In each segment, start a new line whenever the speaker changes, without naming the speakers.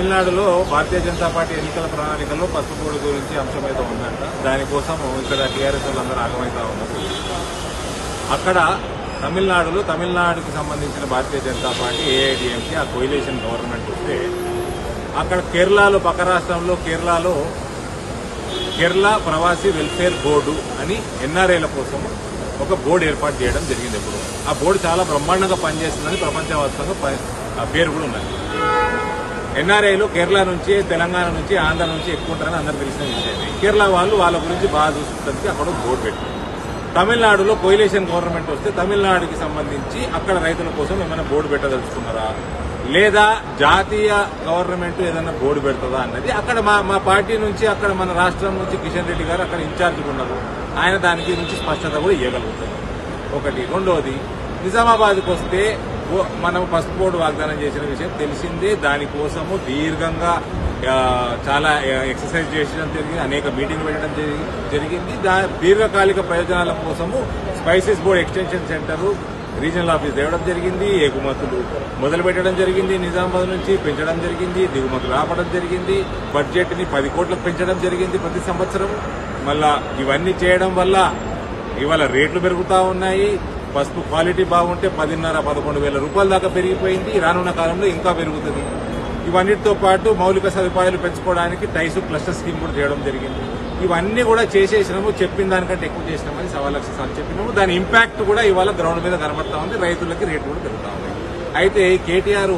తమిళనాడులో భారతీయ జనతా పార్టీ ఎన్నికల ప్రణాళికలో పసుపు పొడి గురించి అంశం ఏదో ఉందంట దానికోసం ఇక్కడ టీఆర్ఎస్ వాళ్ళందరూ ఆగమైతా ఉన్నారు అక్కడ తమిళనాడులో తమిళనాడుకి సంబంధించిన భారతీయ జనతా పార్టీ ఏఐడిఎంకి ఆ కొయిలేషన్ గవర్నమెంట్ వస్తే అక్కడ కేరళలో పక్క రాష్ట్రంలో కేరళలో కేరళ ప్రవాసీ వెల్ఫేర్ బోర్డు అని ఎన్ఆర్ఐల కోసం ఒక బోర్డు ఏర్పాటు చేయడం జరిగింది ఎప్పుడు ఆ బోర్డు చాలా బ్రహ్మాండంగా పనిచేస్తుందని ప్రపంచవ్యాప్తంగా ప- ఆ పేరు కూడా ఉన్నది ఎన్ఆర్ఐలు కేరళ నుంచి తెలంగాణ నుంచి ఆంధ్ర నుంచి ఎక్కువ ఉంటారని అందరికి తెలిసిన విషయమే కేరళ వాళ్ళు వాళ్ళ గురించి బాగా చూసుకోవడానికి అక్కడ ఒక బోర్డు పెట్టారు తమిళనాడులో కొయిలేషన్ గవర్నమెంట్ వస్తే తమిళనాడుకి సంబంధించి అక్కడ రైతుల కోసం ఏమైనా బోర్డు పెట్టదలుచుకున్నారా లేదా జాతీయ గవర్నమెంట్ ఏదైనా బోర్డు పెడుతుందా అన్నది అక్కడ మా మా పార్టీ నుంచి అక్కడ మన రాష్ట్రం నుంచి కిషన్ రెడ్డి గారు అక్కడ ఇన్ఛార్జ్ ఉన్నారు ఆయన దానికి నుంచి స్పష్టత కూడా ఇవ్వగలుగుతారు ఒకటి రెండోది నిజామాబాద్కి వస్తే ఓ- మనం పసుపు బోర్డు వాగ్దానం చేసిన విషయం తెలిసిందే దానికోసము దీర్ఘంగా ఆ, చాలా ఎక్సర్సైజ్ చేయడం జరిగింది అనేక మీటింగ్ పెట్టడం జరిగి- జరిగింది దా దీర్ఘకాలిక ప్రయోజనాల కోసము spices board extension centre regional office తేవడం జరిగింది ఎగుమతులు మొదలు పెట్టడం జరిగింది నిజామాబాద్ నుంచి పెంచడం జరిగింది దిగుమతులు ఆపడం జరిగింది బడ్జెట్ ని పది కోట్లకు పెంచడం జరిగింది ప్రతి సంవత్సరం మళ్ళా ఇవన్నీ చేయడం వల్ల ఇవాళ రేట్లు పెరుగుతా ఉన్నాయి పసుపు క్వాలిటీ బాగుంటే పదిన్నర పదకొండు వేల రూపాయల దాకా పెరిగిపోయింది రానున్న కాలంలో ఇంకా పెరుగుతుంది ఇవన్నిటితో పాటు మౌలిక సదుపాయాలు పెంచుకోవడానికి టైసు క్లస్టర్ స్కీమ్ కూడా చేయడం జరిగింది ఇవన్నీ కూడా చేసేసినాము చెప్పిన దానికంటే ఎక్కువ చేసినామని సవా లక్ష సార్లు చెప్పినాము దాని ఇంపాక్ట్ కూడా ఇవాళ గ్రౌండ్ మీద కనబడతా ఉంది రైతులకి రేట్లు కూడా పెరుగుతా ఉన్నాయి అయితే కేటీఆర్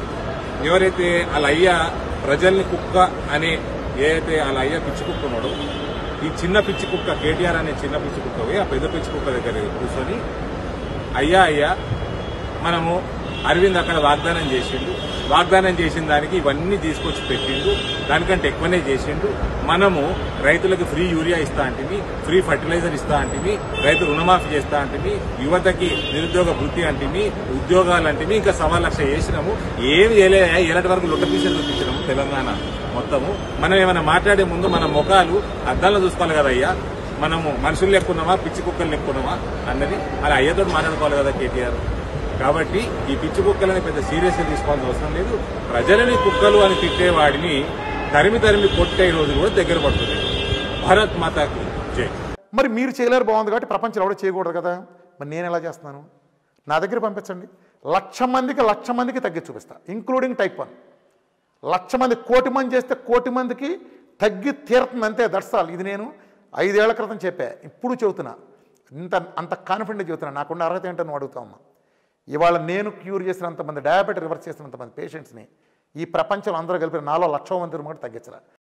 ఎవరైతే వాళ్ళ అయ్య ప్రజల్ని కుక్క అనే ఏదైతే వాళ్ళ అయ్య పిచ్చి కుక్క ఉన్నాడో ఈ చిన్న పిచ్చి కుక్క కేటీఆర్ అనే చిన్న పిచ్చి కుక్క పోయి ఆ పెద్ద పిచ్చి కుక్క దగ్గర కూర్చొని అయ్యా అయ్యా మనము అరవింద్ అక్కడ వాగ్దానం చేసిండు వాగ్దానం చేసిన దానికి ఇవన్నీ తీసుకొచ్చి పెట్టిండు దానికంటే ఎక్కువనే చేసిండు మనము రైతులకు ఫ్రీ యూరియా ఇస్తా అంటివి ఫ్రీ ఫర్టిలైజర్ ఇస్తా అంటివి రైతు రుణమాఫీ చేస్తా అంటివి యువతకి నిరుద్యోగ వృత్తి అంటివి ఉద్యోగాలు అంటివి ఇంకా సవా లక్ష చేసినాము ఏమి చేయలేదు ఎలాంటి వరకు లొట్టపీసలు చూపించినాము తెలంగాణ మొత్తము మనం ఏమైనా మాట్లాడే ముందు మన ముఖాలు అద్దాల్లో చూసుకోవాలి కదా అయ్యా మనము మనుషులు లెక్కున్నామా పిచ్చి కుక్కలు లెక్కున్నామా అన్నది అలా అయ్యతో మాట్లాడుకోవాలి కదా కేటీఆర్ కాబట్టి ఈ పిచ్చి కుక్కలని పెద్ద సీరియస్ తీసుకోవాల్సిన అవసరం లేదు ప్రజలని కుక్కలు అని తిట్టేవాడిని తరిమి తరిమి కొట్టే రోజు కూడా దగ్గర పడుతుంది భారత్ మాతాకి జై
మరి మీరు చేయలేరు బాగుంది కాబట్టి ప్రపంచంలో ఎవడో చేయకూడదు కదా మరి నేను ఎలా చేస్తున్నాను నా దగ్గర పంపించండి లక్ష మందికి లక్ష మందికి తగ్గి చూపిస్తా ఇంక్లూడింగ్ టైప్ వన్ లక్ష మంది కోటి మంది చేస్తే కోటి మందికి తగ్గి తీరుతుంది అంతే దర్శాలు ఇది నేను ఐదేళ్ల క్రితం చెప్పా ఇప్పుడు చెబుతున్నా ఇంత అంత కాన్ఫిడెంట్ చెబుతున్నా నాకున్న అర్హత ఏంటో నువ్వు అడుగుతా ఉన్నా ఇవాళ నేను క్యూర్ చేసినంతమంది డయాబెటీ రివర్స్ చేసినంతమంది పేషెంట్స్ని ఈ ప్రపంచంలో అందరూ కలిపి నాలో లక్ష మంది కూడా తగ్గించరా